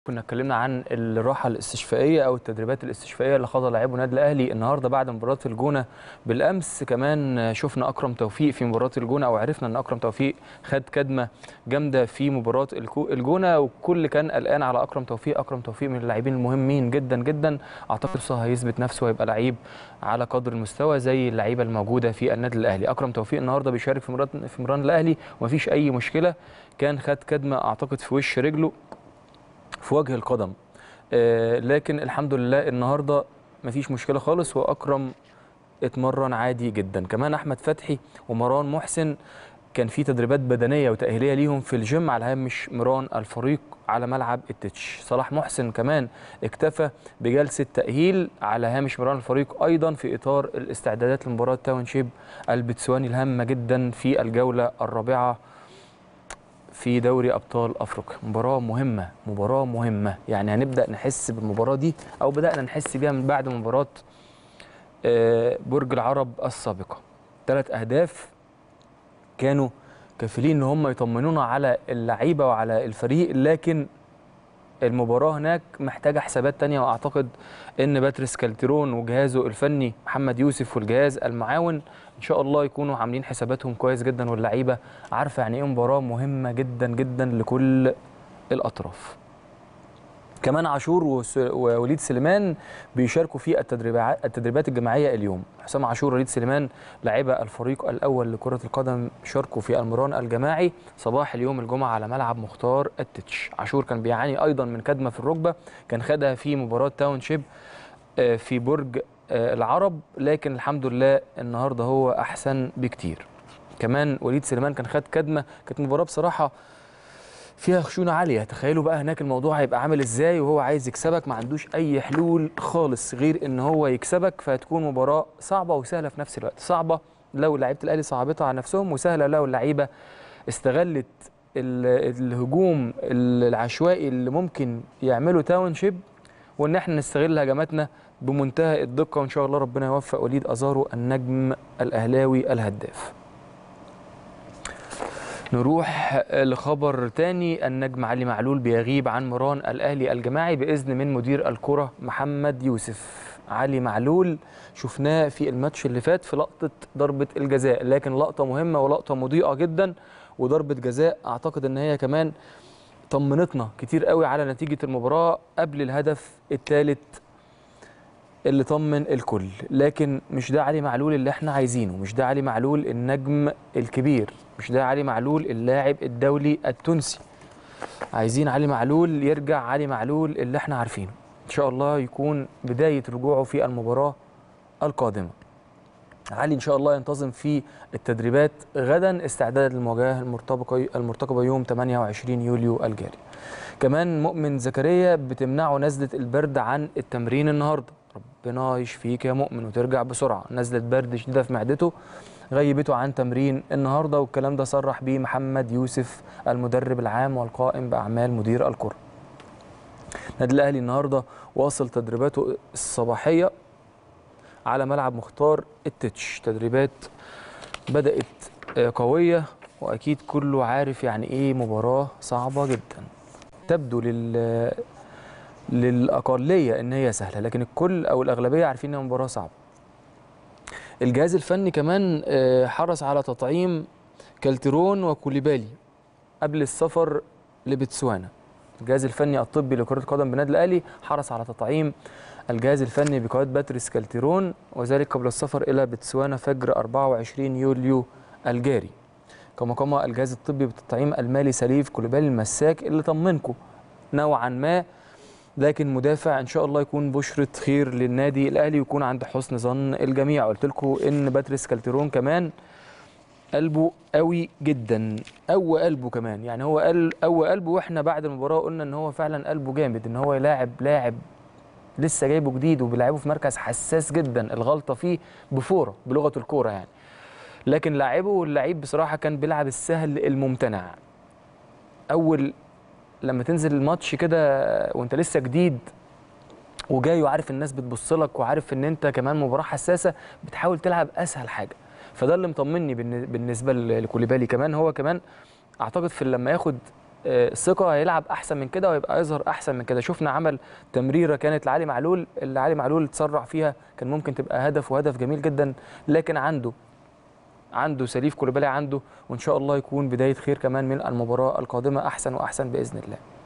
كنا اتكلمنا عن الراحه الاستشفائيه او التدريبات الاستشفائيه اللي خاضها لاعبو النادي الاهلي النهارده بعد مباراه الجونه بالامس كمان شفنا اكرم توفيق في مباراه الجونه او عرفنا ان اكرم توفيق خد كدمه جامده في مباراه الكو- الجونه والكل كان قلقان على اكرم توفيق اكرم توفيق من اللاعبين المهمين جدا جدا اعتقد صح هيثبت نفسه ويبقى لعيب على قدر المستوى زي اللعيبه الموجوده في النادي الاهلي اكرم توفيق النهارده بيشارك في مران في مران الاهلي ومفيش اي مشكله كان خد كدمه اعتقد في وش رجله في وجه القدم آه، لكن الحمد لله النهارده مفيش مشكله خالص واكرم اتمرن عادي جدا كمان احمد فتحي ومروان محسن كان في تدريبات بدنيه وتاهيليه ليهم في الجيم على هامش مران الفريق على ملعب التتش صلاح محسن كمان اكتفى بجلسه تاهيل على هامش مران الفريق ايضا في اطار الاستعدادات لمباراه تاونشيب البتسواني الهامه جدا في الجوله الرابعه في دوري ابطال افريقيا مباراه مهمه مباراه مهمه يعني هنبدا نحس بالمباراه دي او بدانا نحس بيها من بعد مباراه آه، برج العرب السابقه ثلاث اهداف كانوا كافلين ان هم يطمنونا على اللعيبه وعلى الفريق لكن المباراه هناك محتاجه حسابات تانية واعتقد ان باتريس كالتيرون وجهازه الفني محمد يوسف والجهاز المعاون ان شاء الله يكونوا عاملين حساباتهم كويس جدا واللعيبه عارفه يعني ايه مباراه مهمه جدا جدا لكل الاطراف كمان عاشور وس- ووليد سليمان بيشاركوا في التدريبات التدريبات الجماعيه اليوم حسام عاشور ووليد سليمان لاعبي الفريق الاول لكره القدم شاركوا في المران الجماعي صباح اليوم الجمعه على ملعب مختار التتش عاشور كان بيعاني ايضا من كدمه في الركبه كان خدها في مباراه تاونشيب آه، في برج آه، العرب لكن الحمد لله النهارده هو احسن بكتير كمان وليد سليمان كان خد كدمه كانت مباراه بصراحه فيها خشونه عاليه تخيلوا بقى هناك الموضوع هيبقى عامل ازاي وهو عايز يكسبك ما عندوش اي حلول خالص غير ان هو يكسبك فهتكون مباراه صعبه وسهله في نفس الوقت صعبه لو لعيبه الاهلي صعبتها على نفسهم وسهله لو اللعيبه استغلت ال- الهجوم العشوائي اللي ممكن يعمله تاونشيب وان احنا نستغل هجماتنا بمنتهى الدقه وان شاء الله ربنا يوفق وليد ازارو النجم الاهلاوي الهداف نروح لخبر تاني النجم علي معلول بيغيب عن مران الاهلي الجماعي باذن من مدير الكره محمد يوسف علي معلول شفناه في الماتش اللي فات في لقطه ضربه الجزاء لكن لقطه مهمه ولقطه مضيئه جدا وضربه جزاء اعتقد ان هي كمان طمنتنا كتير قوي على نتيجه المباراه قبل الهدف الثالث اللي طمن الكل لكن مش ده علي معلول اللي احنا عايزينه مش ده علي معلول النجم الكبير مش ده علي معلول اللاعب الدولي التونسي عايزين علي معلول يرجع علي معلول اللي احنا عارفينه ان شاء الله يكون بداية رجوعه في المباراة القادمة علي ان شاء الله ينتظم في التدريبات غدا استعدادا للمواجهة المرتبطة المرتقبة يوم 28 يوليو الجاري كمان مؤمن زكريا بتمنعه نزلة البرد عن التمرين النهارده ربنا يشفيك يا مؤمن وترجع بسرعه نزله برد شديده في معدته غيبته عن تمرين النهارده والكلام ده صرح بيه محمد يوسف المدرب العام والقائم باعمال مدير الكره النادي الاهلي النهارده واصل تدريباته الصباحيه على ملعب مختار التتش تدريبات بدات آه، قويه واكيد كله عارف يعني ايه مباراه صعبه جدا تبدو لل للاقليه ان هي سهله لكن الكل او الاغلبيه عارفين انها مباراه صعبه الجهاز الفني كمان آه، حرص على تطعيم كالترون وكوليبالي قبل السفر لبتسوانا الجهاز الفني الطبي لكرة القدم بالنادي الأهلي حرص على تطعيم الجهاز الفني بقيادة باتريس كالتيرون وذلك قبل السفر إلى بتسوانا فجر 24 يوليو الجاري كما قام الجهاز الطبي بتطعيم المالي سليف كوليبالي المساك اللي طمنكم نوعا ما لكن مدافع ان شاء الله يكون بشرة خير للنادي الاهلي ويكون عند حسن ظن الجميع قلت لكم ان باتريس كالتيرون كمان قلبه قوي جدا قوى قلبه كمان يعني هو قال قوى قلبه واحنا بعد المباراه قلنا ان هو فعلا قلبه جامد ان هو يلاعب لاعب لسه جايبه جديد وبيلعبه في مركز حساس جدا الغلطه فيه بفوره بلغه الكوره يعني لكن لاعبه واللعيب بصراحه كان بيلعب السهل الممتنع اول لما تنزل الماتش كده وانت لسه جديد وجاي وعارف الناس بتبص لك وعارف ان انت كمان مباراه حساسه بتحاول تلعب اسهل حاجه فده اللي مطمني بالن- بالنسبه ل- لكوليبالي كمان هو كمان اعتقد في لما ياخد آه، ثقه هيلعب احسن من كده ويبقى يظهر احسن من كده شفنا عمل تمريره كانت لعلي معلول اللي علي معلول تسرع فيها كان ممكن تبقى هدف وهدف جميل جدا لكن عنده عنده سليف كوليبالي عنده وان شاء الله يكون بدايه خير كمان من المباراه القادمه احسن واحسن باذن الله